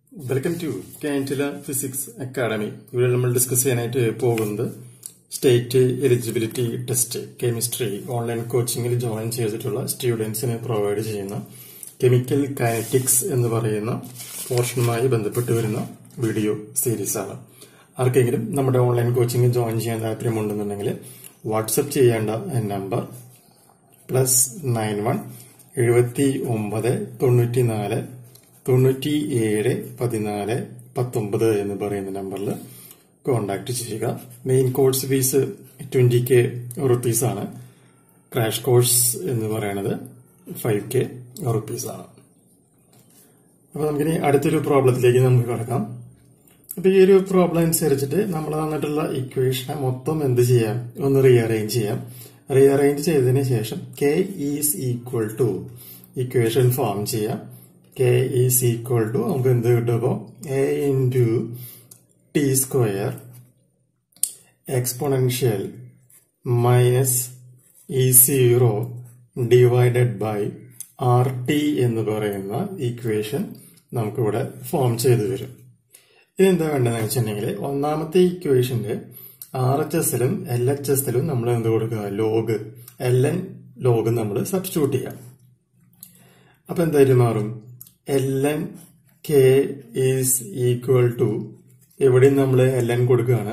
welcome to കാൻറ്റില physics academy ഇവിടെ നമ്മൾ ഡിസ്കസ് ചെയ്യാനായിട്ട് പോകുന്നത് state eligibility test chemistry online കോച്ചിങ്ങിൽ ജോയിൻ ചെയ്തിട്ടുള്ള സ്റ്റുഡൻസിന് പ്രൊവൈഡ് ചെയ്യുന്ന കെമിക്കൽ കൈനറ്റിക്സ് എന്ന് പറയുന്ന പോർഷനുമായി ബന്ധപ്പെട്ട് വരുന്ന വീഡിയോ സീരീസ് ആണ് ആർക്കെങ്കിലും നമ്മുടെ ഓൺലൈൻ കോച്ചിങ്ങിൽ ജോയിൻ ചെയ്യാൻ താല്പര്യമുണ്ടെന്നുണ്ടെങ്കിൽ വാട്സപ്പ് ചെയ്യേണ്ട നമ്പർ പ്ലസ് നയൻ വൺ എഴുപത്തി ഒമ്പത് തൊണ്ണൂറ്റി നാല് തൊണ്ണൂറ്റി ഏഴ് പതിനാല് പത്തൊമ്പത് എന്ന് പറയുന്ന നമ്പറിൽ കോണ്ടാക്ട് ചെയ്യുക main course fees twenty K rupees ആണ് ക്രാഷ് കോഴ്സ് എന്ന് പറയുന്നത് ഫൈവ് കെ റുപ്പീസ് ആണ് അപ്പൊ നമുക്കിനി അടുത്തൊരു പ്രോബ്ലത്തിലേക്ക് നമുക്ക് കിടക്കാം അപ്പൊ ഈ ഒരു പ്രോബ്ലം അനുസരിച്ചിട്ട് നമ്മൾ തന്നിട്ടുള്ള ഇക്വേഷനെ മൊത്തം എന്ത് ചെയ്യാം ഒന്ന് റീഅറേഞ്ച് ചെയ്യാം റീഅറേഞ്ച് ചെയ്തതിന് ശേഷം K is equal to equation form ചെയ്യാം കെ ഈസ് ഈക്വൽ ടു നമുക്ക് എന്ത് കിട്ടുമ്പോൾ A into T square exponential minus E zero divided by R T എന്ന് പറയുന്ന ഇക്വേഷൻ നമുക്കിവിടെ ഫോം ചെയ്തു വരും ഇതെന്താ വേണ്ടതെന്ന് വെച്ചിട്ടുണ്ടെങ്കിൽ ഒന്നാമത്തെ ഇക്വേഷന്റെ ആർ എച്ച് എസിലും എൽ എച്ച് എസിലും നമ്മൾ എന്ത് കൊടുക്കുക ലോഗ് എൽ എൻ ലോഗ് നമ്മൾ സബ്സ്റ്റിറ്റ്യൂട്ട് ചെയ്യാം അപ്പൊ എന്തായാലും മാറും L N K is equal to എവിടെയും നമ്മൾ എൽ എൻ കൊടുക്കുകയാണ്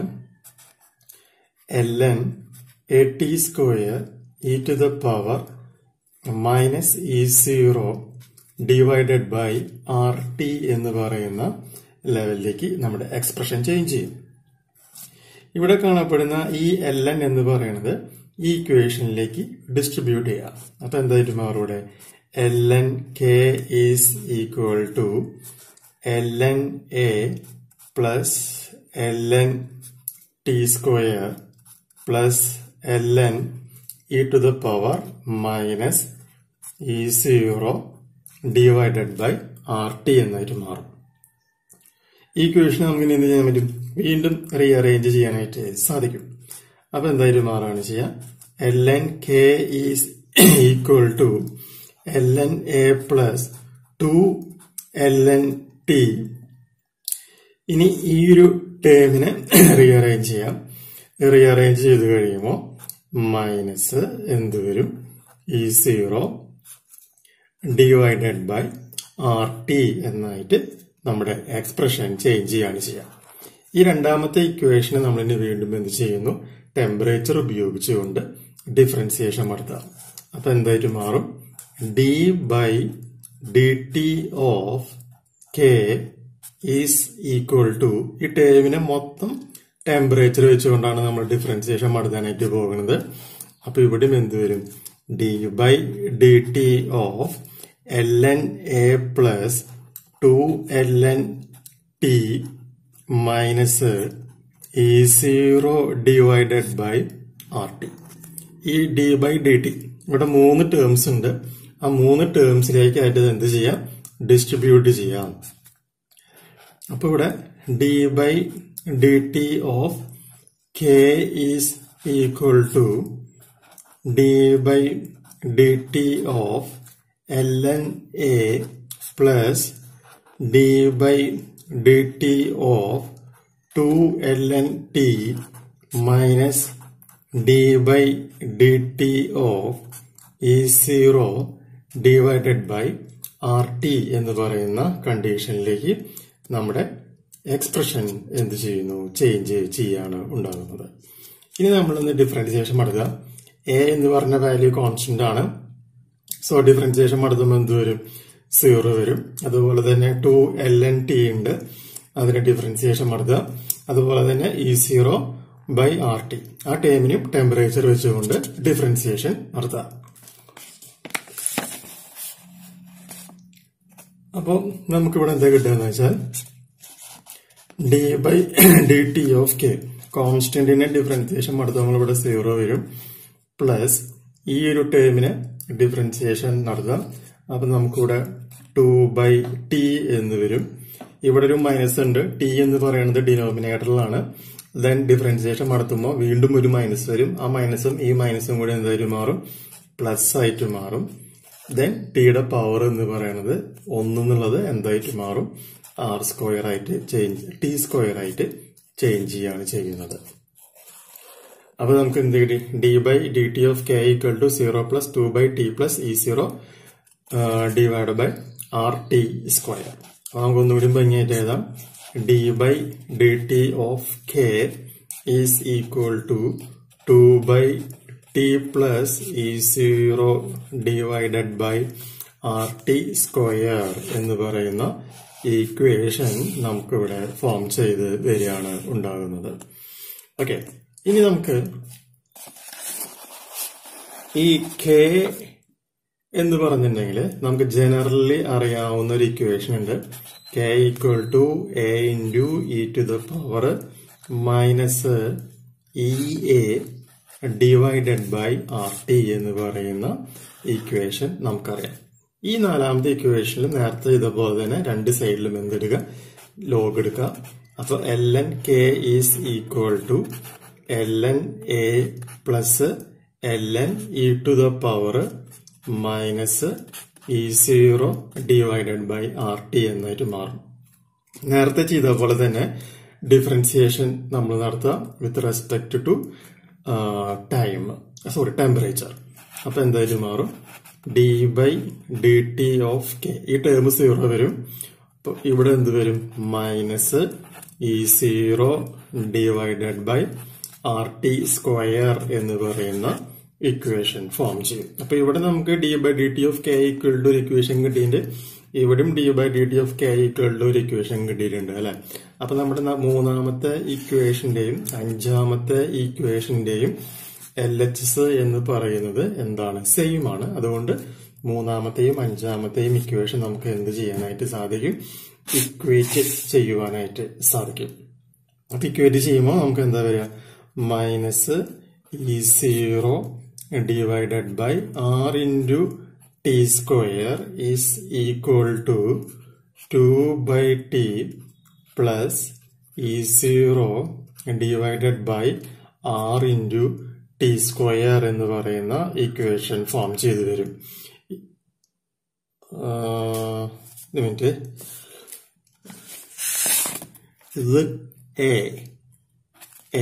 L N A T square E to the power minus E zero divided by R T എന്ന് പറയുന്ന ലെവലിലേക്ക് നമ്മുടെ എക്സ്പ്രഷൻ ചേഞ്ച് ചെയ്യും ഇവിടെ കാണപ്പെടുന്ന ഈ എൽ എൻ എന്ന് പറയുന്നത് ഈ ഇക്വേഷനിലേക്ക് ഡിസ്ട്രിബ്യൂട്ട് ചെയ്യാം അപ്പൊ എന്തായിട്ട് മാറും ഇവിടെ L N K is equal to L N A plus L N T square plus L N E to the power minus E zero divided by R T എന്നായിട്ട് മാറും ഈ ഇക്വേഷൻ നമുക്ക് ഇനി എന്ത് ചെയ്യാൻ പറ്റും വീണ്ടും റീഅറേഞ്ച് ചെയ്യാനായിട്ട് സാധിക്കും അപ്പൊ എന്തായാലും മാറാണ് ചെയ്യാം L N K is equal to L N A plus two L N T ഇനി ഈ ഒരു ടേമിനെ റീഅറേഞ്ച് ചെയ്യാം റീഅറേഞ്ച് ചെയ്ത് കഴിയുമ്പോൾ മൈനസ് എന്ത് വരും E zero divided by R T എന്നായിട്ട് നമ്മുടെ എക്സ്പ്രഷൻ ചേഞ്ച് ചെയ്യാണ് ചെയ്യുക ഈ രണ്ടാമത്തെ ഇക്വേഷനെ നമ്മൾ ഇനി വീണ്ടും എന്ത് ചെയ്യുന്നു ടെമ്പറേച്ചർ ഉപയോഗിച്ചുകൊണ്ട് ഡിഫറൻസിയേഷൻ നടത്താം അപ്പൊ എന്തായിട്ട് മാറും D by D T of K is equal to ഈ ടേമിനെ മൊത്തം ടെമ്പറേച്ചർ വെച്ചുകൊണ്ടാണ് നമ്മൾ ഡിഫറൻസിയേഷൻ നടത്താനായിട്ട് പോകുന്നത് അപ്പൊ ഇവിടെയും എന്ത് വരും D by D T of L N A plus two L N T minus E zero divided by R T ഈ ഡി ബൈ ഡി ടി ഇവിടെ മൂന്ന് ടേംസ് ഉണ്ട് ആ മൂന്ന് ടേംസിലേക്കായിട്ട് എന്ത് ചെയ്യാം ഡിസ്ട്രിബ്യൂട്ട് ചെയ്യാം അപ്പൊ ഇവിടെ D by D T of K is equal to D by D T of L N A plus D by D T of two L N T minus D by D T of E zero divided by R T എന്ന് പറയുന്ന കണ്ടീഷനിലേക്ക് നമ്മുടെ expression എന്ത് ചെയ്യുന്നു change ചെയ്യാണ് ഉണ്ടാകുന്നത് ഇനി നമ്മളൊന്ന് differentiation നടത്തുക എ എന്ന് പറഞ്ഞ വാല്യൂ കോൺസ്റ്റന്റ് ആണ് സോ ഡിഫറൻസിയേഷൻ നടത്തുമ്പോൾ എന്ത് വരും സീറോ വരും അതുപോലെ തന്നെ ടു എൽ എൻ ടി ഉണ്ട് അതിന് ഡിഫറൻസിയേഷൻ നടത്തുക അതുപോലെ തന്നെ E zero by R T ആ ടൈമിനും ടെമ്പറേച്ചർ വെച്ചുകൊണ്ട് ഡിഫറൻസിയേഷൻ നടത്തുക അപ്പോൾ നമുക്കിവിടെ എന്താ കിട്ടുക വെച്ചാൽ D by D T of K കോൺസ്റ്റന്റിനെ ഡിഫറൻസിയേഷൻ നടത്തുമ്പോൾ ഇവിടെ സീറോ വരും പ്ലസ് ഈ ഒരു ടേമിന് ഡിഫറൻസിയേഷൻ നടത്താം അപ്പൊ നമുക്കിവിടെ ടു ബൈ ടി എന്ന് വരും ഇവിടെ ഒരു മൈനസ് ഉണ്ട് ടി എന്ന് പറയുന്നത് ഡിനോമിനേറ്ററിലാണ് ദെൻ ഡിഫറൻസിയേഷൻ നടത്തുമ്പോൾ വീണ്ടും ഒരു മൈനസ് വരും ആ മൈനസും ഈ മൈനസും കൂടെ എന്തായാലും മാറും പ്ലസ് ആയിട്ട് മാറും ദെൻ ടിയുടെ പവർ എന്ന് പറയുന്നത് ഒന്നെന്നുള്ളത് എന്തായിട്ട് മാറും ആർ സ്ക്വയർ ആയിട്ട് ചേഞ്ച് ടി സ്ക്വയർ ആയിട്ട് ചേഞ്ച് ചെയ്യാണ് ചെയ്യുന്നത് അപ്പൊ നമുക്ക് എന്ത് കിട്ടി D by D T of K equal to zero plus two by T plus E zero divide by R T square അപ്പൊ നമുക്ക് ഒന്നുകൂടി ഭംഗിയായിട്ട് എഴുതാം D by D T of K is equal to two by T plus E zero divided by R T square എന്ന് പറയുന്ന equation നമുക്കിവിടെ form ചെയ്ത് വരികയാണ് ഉണ്ടാകുന്നത് ഓക്കെ ഇനി നമുക്ക് ഈ കെ എന്ന് പറഞ്ഞിട്ടുണ്ടെങ്കിൽ നമുക്ക് ജനറലി അറിയാവുന്ന ഒരു ഇക്വേഷൻ ഉണ്ട് K equal to A into E to the power minus E A divided by R T എന്ന് പറയുന്ന ഇക്വേഷൻ നമുക്കറിയാം ഈ നാലാമത്തെ ഇക്വേഷനിൽ നേരത്തെ ഇതുപോലെ തന്നെ രണ്ട് സൈഡിലും എന്തെടുക്കുക ലോഗ് എടുക്കുക അപ്പൊ L N K is equal to L N A plus L N E to the power minus E zero divided by R T എന്നായിട്ട് മാറും നേരത്തെ ചെയ്ത പോലെ തന്നെ ഡിഫറൻസിയേഷൻ നമ്മൾ നടത്തുക with respect to time sorry temperature അപ്പൊ എന്തായാലും മാറും D by D T of K ഈ ടേം സീറോ വരും അപ്പൊ ഇവിടെ എന്ത് വരും minus E zero divided by R T square എന്ന് പറയുന്ന ഇക്വേഷൻ ഫോം ചെയ്യും അപ്പൊ ഇവിടെ നമുക്ക് D by D T of K equal to ഒരു ഇക്വേഷൻ കിട്ടിയിട്ടുണ്ട് ഇവിടെയും D by D T of K equal to ഒരു ഇക്വേഷൻ കിട്ടിയിട്ടുണ്ട് അല്ലെ അപ്പൊ നമ്മുടെ ന- മൂന്നാമത്തെ ഇക്വേഷന്റെയും അഞ്ചാമത്തെ ഇക്വേഷന്റെയും എൽ എച്ച് എസ് എന്ന് പറയുന്നത് എന്താണ് സെയിം ആണ് അതുകൊണ്ട് മൂന്നാമത്തെയും അഞ്ചാമത്തെയും ഇക്വേഷൻ നമുക്ക് എന്ത് ചെയ്യാനായിട്ട് സാധിക്കും ഇക്വേറ്റ് ചെയ്യുവാനായിട്ട് സാധിക്കും അപ്പൊ ഇക്വേറ്റ് ചെയ്യുമ്പോൾ നമുക്ക് എന്താ വരിക minus E zero divided by R into T square is equal to two by T plus E zero divided by R into T square എന്ന് പറയുന്ന ഇക്വേഷൻ ഫോം ചെയ്തു വരും ആ, ഒരു മിനിറ്റ് ഇത് എ എ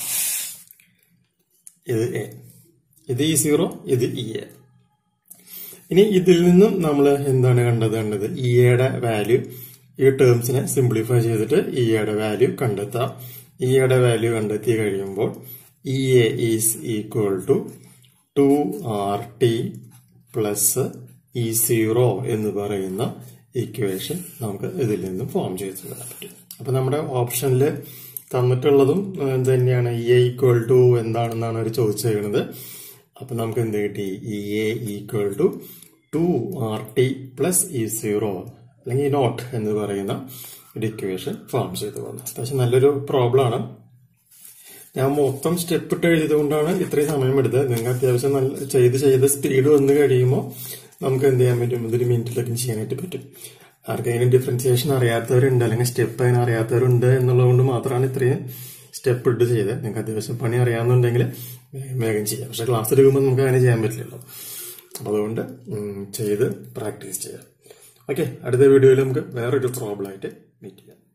ഇത് എ ഇത് ഇ സീറോ ഇത് ഇ എ ഇനി ഇതിൽ നിന്നും നമ്മൾ എന്താണ് കണ്ടത് കണ്ടത് ഇയുടെ വാല്യൂ ഈ ടേംസിനെ സിംപ്ലിഫൈ ചെയ്തിട്ട് ഇയുടെ വാല്യൂ കണ്ടെത്താം ഇയുടെ വാല്യൂ കണ്ടെത്തി കഴിയുമ്പോൾ E A is equal to two R T plus E zero എന്ന് പറയുന്ന ഇക്വേഷൻ നമുക്ക് ഇതിൽ നിന്നും ഫോം ചെയ്ത് തരാൻ പറ്റും അപ്പൊ നമ്മുടെ ഓപ്ഷനിൽ തന്നിട്ടുള്ളതും ഏഹ്, ഇത് തന്നെയാണ് ഇ എ ഈക്വൽ ടു എന്താണെന്നാണ് അവർ ചോദിച്ചേക്കുന്നത് അപ്പൊ നമുക്ക് എന്ത് കിട്ടി E A equal to two R T plus E zero അല്ലെങ്കിൽ നോട്ട് എന്ന് പറയുന്ന ഒരു ഇക്വേഷൻ ഫോം ചെയ്തു വന്നു അത്യാവശ്യം നല്ലൊരു പ്രോബ്ലം ആണ് ഞാൻ മൊത്തം സ്റ്റെപ്പ് ഇട്ട് എഴുതിയതുകൊണ്ടാണ് ഇത്രയും സമയം എടുത്തത് നിങ്ങൾ അത്യാവശ്യം നല്ല ചെയ്ത് ചെയ്ത് സ്പീഡ് വന്നു കഴിയുമ്പോൾ നമുക്ക് എന്ത് ചെയ്യാൻ പറ്റും ഇതൊരു മിനിറ്റിലൊക്കെ ചെയ്യാനായിട്ട് പറ്റും ആർക്കെങ്കിലും ഡിഫറൻസിയേഷൻ അറിയാത്തവരുണ്ട് അല്ലെങ്കിൽ സ്റ്റെപ്പ് അതിന് അറിയാത്തവരുണ്ട് എന്നുള്ളത് കൊണ്ട് മാത്രമാണ് ഇത്രയും സ്റ്റെപ്പ് ഇട്ട് ചെയ്തത് നിങ്ങൾക്ക് അത്യാവശ്യം പണി അറിയാമെന്നുണ്ടെങ്കിൽ വേഗം വേഗം ചെയ്യാം പക്ഷെ ക്ലാസ് എടുക്കുമ്പോൾ നമുക്ക് അങ്ങനെ ചെയ്യാൻ പറ്റില്ലല്ലോ അപ്പൊ അതുകൊണ്ട് ഉം, ചെയ്ത് പ്രാക്ടീസ് ചെയ്യാം ഓക്കെ അടുത്ത വീഡിയോയിൽ നമുക്ക് വേറൊരു പ്രോബ്ലം ആയിട്ട് മീറ്റ് ചെയ്യാം